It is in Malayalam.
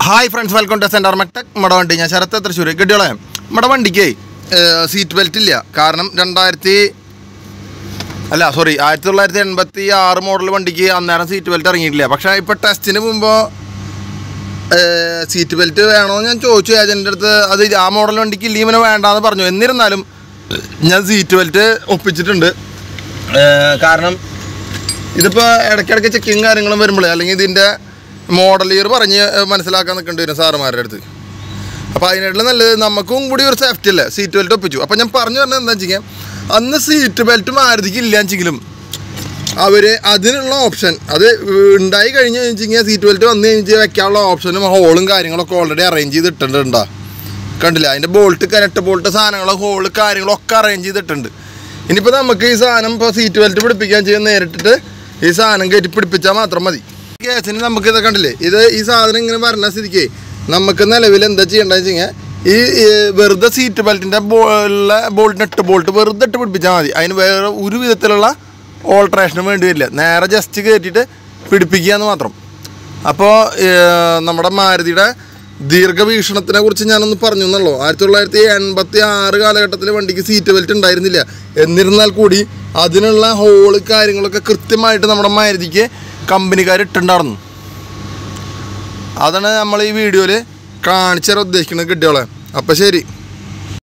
hi friends welcome to centre mectech നമ്മുടെ വണ്ടി ഞാൻ ശരത്ത് തൃശ്ശൂർ ഗഡിയോളെ നമ്മുടെ വണ്ടിക്ക് സീറ്റ് ബെൽറ്റ് ഇല്ല കാരണം രണ്ടായിരത്തി അല്ല സോറി ആയിരത്തി തൊള്ളായിരത്തി എൺപത്തി ആറ് മോഡൽ വണ്ടിക്ക് അന്നേരം സീറ്റ് ബെൽറ്റ് ഇറങ്ങിയിട്ടില്ല പക്ഷേ ഇപ്പോൾ ടെസ്റ്റിന് മുമ്പ് സീറ്റ് ബെൽറ്റ് വേണമെന്ന് ഞാൻ ചോദിച്ചു ഏജൻറ്റിൻ്റെ അടുത്ത് അത് ആ മോഡൽ വണ്ടിക്ക് ഇല്ല ഇവനെ വേണ്ടാന്ന് പറഞ്ഞു എന്നിരുന്നാലും ഞാൻ സീറ്റ് ബെൽറ്റ് ഒപ്പിച്ചിട്ടുണ്ട് ഏഹ് കാരണം ഇതിപ്പോൾ ഇടയ്ക്കിടയ്ക്ക് ചെക്കിങ് കാര്യങ്ങളും വരുമ്പോഴേ അല്ലെങ്കിൽ ഇതിൻ്റെ മോഡൽ ഇയർ പറഞ്ഞ് മനസ്സിലാക്കാൻ നിൽക്കേണ്ടി വരും സാറുമാരുടെ അടുത്ത് അപ്പോൾ അതിനായിട്ടുള്ള നല്ലത് നമുക്കും കൂടി ഒരു സേഫ്റ്റി അല്ലേ സീറ്റ് ബെൽറ്റ് ഒപ്പിച്ചു അപ്പോൾ ഞാൻ പറഞ്ഞു പറഞ്ഞത് എന്താ വെച്ചാൽ അന്ന് സീറ്റ് ബെൽറ്റ് മാരുതിക്ക് ഇല്ല വെച്ചെങ്കിലും അവർ അതിനുള്ള ഓപ്ഷൻ അത് ഉണ്ടായി കഴിഞ്ഞ് കഴിഞ്ഞാൽ സീറ്റ് ബെൽറ്റ് വന്നു കഴിഞ്ഞ് വെക്കാനുള്ള ഓപ്ഷനും ഹോളും കാര്യങ്ങളൊക്കെ ഓൾറെഡി അറേഞ്ച് ചെയ്തിട്ടുണ്ടാ കണ്ടില്ല അതിൻ്റെ ബോൾട്ട് കനട്ട് ബോൾട്ട് സാധനങ്ങൾ ഹോള് കാര്യങ്ങളൊക്കെ അറേഞ്ച് ചെയ്തിട്ടുണ്ട് ഇനിയിപ്പോൾ നമുക്ക് ഈ സാധനം ഇപ്പോൾ സീറ്റ് ബെൽറ്റ് പിടിപ്പിക്കാൻ ചെയ്യാൻ നേരിട്ടിട്ട് ഈ സാധനം കയറ്റി പിടിപ്പിച്ചാൽ മാത്രം മതി കേസിന് നമുക്ക് ഇത് കണ്ടില്ലേ ഇത് ഈ സാധനം ഇങ്ങനെ പറഞ്ഞ സ്ഥിതിക്ക് നമുക്ക് നിലവിൽ എന്താ ചെയ്യേണ്ടതെന്ന് വെച്ച് കഴിഞ്ഞാൽ ഈ ഈ വെറുതെ സീറ്റ് ബെൽറ്റിൻ്റെ ഉള്ള ബോൾട്ട് നെട്ട് ബോൾട്ട് വെറുതെ ഇട്ട് പിടിപ്പിച്ചാൽ മതി അതിന് വേറെ ഒരു വിധത്തിലുള്ള ഓൾട്രേഷനും വേണ്ടി വരില്ല നേരെ ജസ്റ്റ് കയറ്റിയിട്ട് പിടിപ്പിക്കുക എന്ന് മാത്രം അപ്പോൾ നമ്മുടെ മാരുതിയുടെ ദീർഘവീക്ഷണത്തിനെ കുറിച്ച് ഞാനൊന്ന് പറഞ്ഞു എന്നുള്ളൂ ആയിരത്തി തൊള്ളായിരത്തി എൺപത്തി ആറ് കാലഘട്ടത്തിൽ വണ്ടിക്ക് സീറ്റ് ബെൽറ്റ് ഉണ്ടായിരുന്നില്ല എന്നിരുന്നാൽ കൂടി അതിനുള്ള ഹോള് കാര്യങ്ങളൊക്കെ കൃത്യമായിട്ട് നമ്മുടെ മാരുതിക്ക് കമ്പനിക്കാർ ഇട്ടുണ്ടായിരുന്നു അതാണ് നമ്മൾ ഈ വീഡിയോയിൽ കാണിച്ചു തരാൻ ഉദ്ദേശിക്കുന്നത് കിട്ടിയോളെ അപ്പോൾ ശരി